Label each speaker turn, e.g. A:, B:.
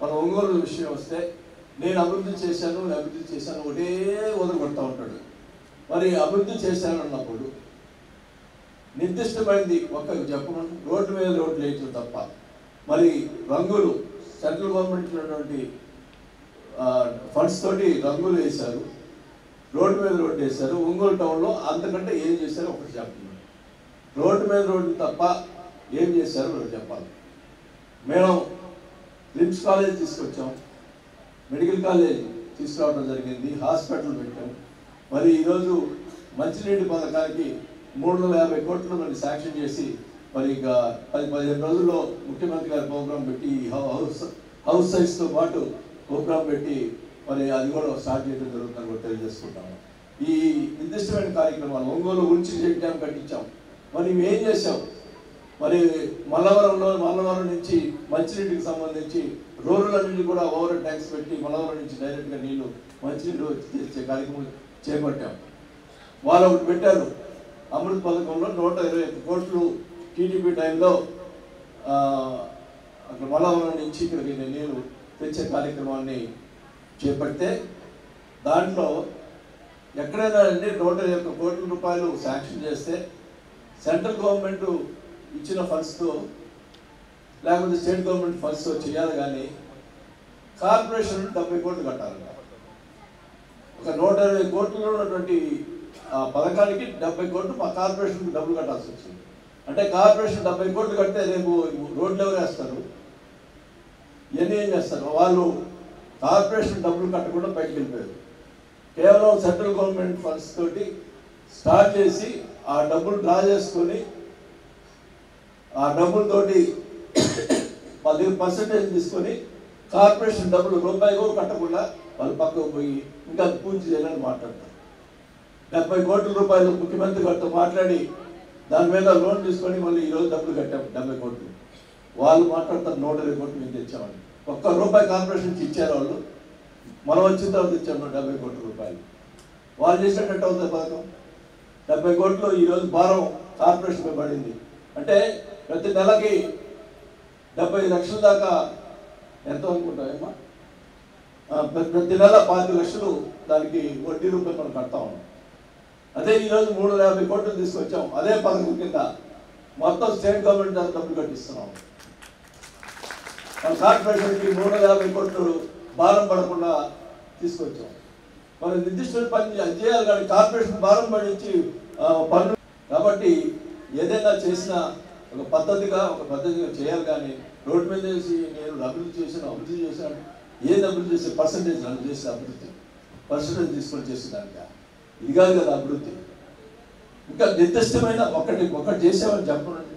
A: మన ఒంగోలు విషయం వస్తే నేను అభివృద్ధి చేశాను నేను అభివృద్ధి చేశాను ఒకటే వదిలిపెడతా ఉంటాడు మరి అభివృద్ధి చేశాను అన్నప్పుడు నిర్దిష్టమైనది ఒక చెప్పమని రోడ్డు మీద రోడ్లు వేయటం తప్ప మరి రంగులు సెంట్రల్ గవర్నమెంట్ ఉన్నటువంటి ఫండ్స్ తోటి రంగులు వేశారు రోడ్డు మీద రోడ్డు వేశారు ఒంగోలు టౌన్లో అంతకంటే ఏం చేశారో ఒకటి చెప్తున్నాను రోడ్డు మీద రోడ్డు తప్ప ఏం చేశారో ఒకటి చెప్పాలి మేము లిమ్స్ కాలేజ్ తీసుకొచ్చాం మెడికల్ కాలేజ్ తీసుకురావడం జరిగింది హాస్పిటల్ పెట్టాం మరి ఈరోజు మంచినీటి పథకానికి మూడు వందల యాభై కోట్లు మరి శాంక్షన్ చేసి మరి ఇక పది పదిహేను రోజుల్లో ముఖ్యమంత్రి గారి ప్రోగ్రాం పెట్టి ఈ హౌ- హౌస్ హౌస్ సైజ్తో పాటు ప్రోగ్రాం పెట్టి మరి అది కూడా స్టార్ట్ చేయడం జరుగుతుందని కూడా తెలియజేసుకుంటాము ఈ నిర్దిష్టమైన కార్యక్రమాలు ఒంగోలు ఉంచి చెక్ డ్యామ్ కట్టించాం మరి మేము ఏం చేసాం మరి మల్లవరంలో మల్లవరం నుంచి మంచినీటికి సంబంధించి రూరల్ అన్నింటి కూడా ఓవర్ ట్యాంక్స్ పెట్టి మల్లవరం నుంచి డైరెక్ట్గా నీళ్లు మంచినీళ్ళు తెచ్చే కార్యక్రమం చేపట్టాం వాళ్ళు ఒకటి పెట్టారు అమృత్ పథకంలో నూట ఇరవై ఒక్క కోట్లు టీడీపీ టైంలో ఆ, అక్కడ మల్లవరం నుంచి ఇక్కడికి నీళ్ళు తెచ్చే కార్యక్రమాన్ని చేపడితే దాంట్లో ఎక్కడైనా అండి నూట ఇరవై ఒక్క కోట్ల రూపాయలు శాంక్షన్ చేస్తే సెంట్రల్ గవర్నమెంట్ ఇచ్చిన ఫండ్స్తో లేకపోతే స్టేట్ గవర్నమెంట్ ఫండ్స్తో చేయాలి కానీ కార్పొరేషన్ డెబ్బై కోట్లు కట్టాలి ఒక నూట ఇరవై కోట్లు ఉన్నటువంటి ఆ పథకానికి డెబ్బై కోట్లు మా కార్పొరేషన్కి డబ్బులు కట్టాల్సి వచ్చింది అంటే కార్పొరేషన్ డెబ్బై కోట్లు కడితే రేపు రోడ్లు ఎవరు వేస్తారు ఇవన్నీ ఏం చేస్తారు వాళ్ళు కార్పొరేషన్ డబ్బులు కట్టకుండా బయటకు వెళ్ళిపోయారు కేవలం సెంట్రల్ గవర్నమెంట్ ఫండ్స్ తోటి స్టార్ట్ చేసి ఆ డబ్బులు డ్రా చేసుకొని ఆ డబ్బులతోటి పది పర్సెంటేజ్ తీసుకొని కార్పొరేషన్ డబ్బులు రూపాయి కూడా కట్టకుండా వాళ్ళు పక్కకు పోయి ఇంకా పూర్తి చేయాలని మాట్లాడతారు డెబ్బై కోట్ల రూపాయలు ముఖ్యమంత్రి గారితో మాట్లాడి దాని మీద లోన్ తీసుకొని మళ్ళీ ఈరోజు డబ్బులు కట్టాం డెబ్బై కోట్లు వాళ్ళు మాట్లాడతారు నూట ఇరవై కోట్లు మేము తెచ్చామని ఒక్క రూపాయి కార్పొరేషన్ నుంచి ఇచ్చారు వాళ్ళు మనం వచ్చిన తర్వాత ఇచ్చాము డెబ్బై కోట్ల రూపాయలు వాళ్ళు చేసినట్టు అవుతుంది పథకం డెబ్బై కోట్లు ఈరోజు భారం కార్పొరేషన్ మీద పడింది అంటే ప్రతి నెలకి డెబ్బై లక్షల దాకా ఎంత అనుకుంటామేమా ఆ, ప్ర- ప్రతి నెల పాతి లక్షలు దానికి వడ్డీ రూపాయలు మనం కడతా ఉన్నాం అదే ఈరోజు మూడు వందల యాభై కోట్లు తీసుకొచ్చాం అదే పథకం కింద మొత్తం స్టేట్ గవర్నమెంట్ దానికి డబ్బులు కట్టిస్తున్నాం మన కార్పొరేషన్కి మూడు వందల యాభై కోట్లు భారం పడకుండా తీసుకొచ్చాం మన నిర్దిష్టమైన పని చే- అది చేయాలి కానీ కార్పొరేషన్ భారం పడించి ఆ, పన్ను కాబట్టి ఏదైనా చేసినా ఒక పద్ధతిగా ఒక పద్ధతిగా చేయాలి కానీ రోడ్డు మీద వేసి నేను అభివృద్ధి చేశాను అభివృద్ధి చేశాను ఏది అభివృద్ధి చేసే పర్సంటేజ్ నన్ను చేసే అభివృద్ధి పర్సంటేజ్ తీసుకొని చేసేదానిక ఇది కాదు కదా అభివృద్ధి ఇంకా నిర్దిష్టమైన ఒకటి ఒకటి చేసామని చెప్పండి